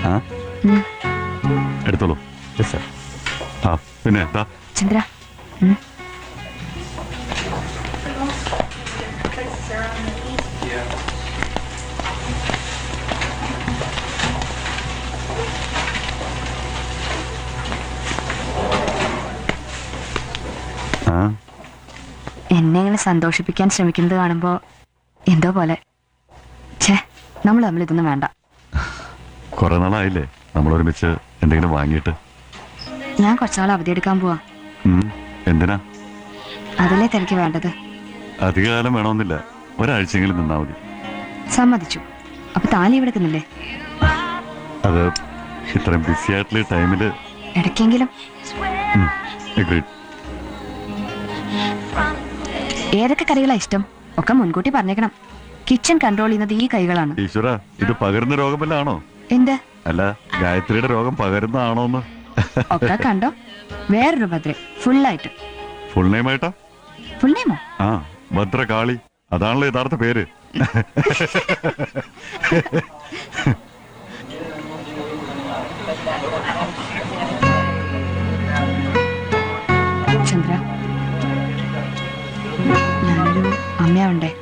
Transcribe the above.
ആ ഉം. എടുത്തോളൂ യെസ് സർ ആ പിന്നെ ദാ ചന്ദ്ര ഉം. ആ എന്നെ ഇങ്ങനെ സന്തോഷിപ്പിക്കാൻ ശ്രമിക്കുന്നത് കാണുമ്പോ എന്തോ പോലെ ഛേ നമ്മൾ തമ്മിൽ ഇതൊന്നും വേണ്ട കുറെ നാളായില്ലേ നമ്മൾ ഒരുമിച്ച് എന്തെങ്കിലും വാങ്ങിയിട്ട് ഞാൻ കുറച്ചാൾ അവധിയെടുക്കാൻ പോവാ ഉം, എന്തിനാ അതല്ലേ തിരക്ക് വേണ്ടത് അധികകാലം വേണമെന്നില്ല ഒരാഴ്ചയെങ്കിലും നിന്നാ മതി സമ്മതിച്ചു അപ്പൊ താലി ഇവിടെ നിന്നില്ലേ അത് ഇത്രയും ബിസി ആയിട്ടുള്ള ടൈമിൽ ഇടയ്ക്കെങ്കിലും എഗ്രീഡ് ഏതൊക്കെ കറികളാ ഇഷ്ടം ഒക്കെ മുൻകൂട്ടി പറഞ്ഞേക്കണം കിച്ചൺ കൺട്രോൾ ചെയ്യുന്നത് ഈ കൈകളാണ് ഈശ്വര ഇത് പകരുന്ന രോഗം വല്ല ആണോ എന്ത് അല്ല ഗായത്രിയുടെ രോഗം പകരുന്നതാണോന്ന് ഒക്കെ കണ്ടോ വേറൊരു ഭദ്ര ഫുള്ളായിട്ട് ഫുൾ നെയിം ആയിട്ടാ ഫുൾ നെയിമോ ആ ഭദ്രകാളി അതാണല്ലോ യഥാർത്ഥ പേര് ചന്ദ്ര ഞാനൊരു അമ്മയാവണ്ടേ